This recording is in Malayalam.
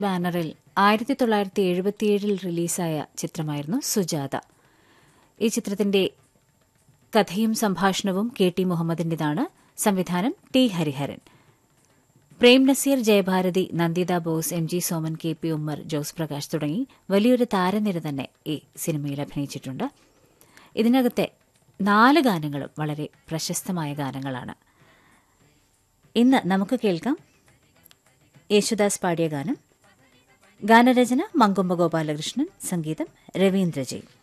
ബാനറിൽ ആയിരത്തി തൊള്ളായിരത്തി എഴുപത്തിയേഴിൽ റിലീസായ ചിത്രമായിരുന്നു സുജാത ഈ ചിത്രത്തിന്റെ കഥയും സംഭാഷണവും കെ ടി മുഹമ്മദിന്റേതാണ് സംവിധാനം T Hariharan Prem Nazir Jayabharathi Nanditha Bose M G Soman K P Ummer Jose Prakash തുടങ്ങി വലിയൊരു താരനിര തന്നെ ഈ സിനിമയിൽ അഭിനയിച്ചിട്ടുണ്ട് ഇതിനകത്തെ നാല് ഗാനങ്ങളും വളരെ പ്രശസ്തമായ ഗാനങ്ങളാണ് ഇന്ന് നമുക്ക് കേൾക്കാം യേശുദാസ് പാടിയ ഗാനം ഗാനരചന മങ്കൊമ്പ ഗോപാലകൃഷ്ണൻ സംഗീതം രവീന്ദ്ര ജെയിൻ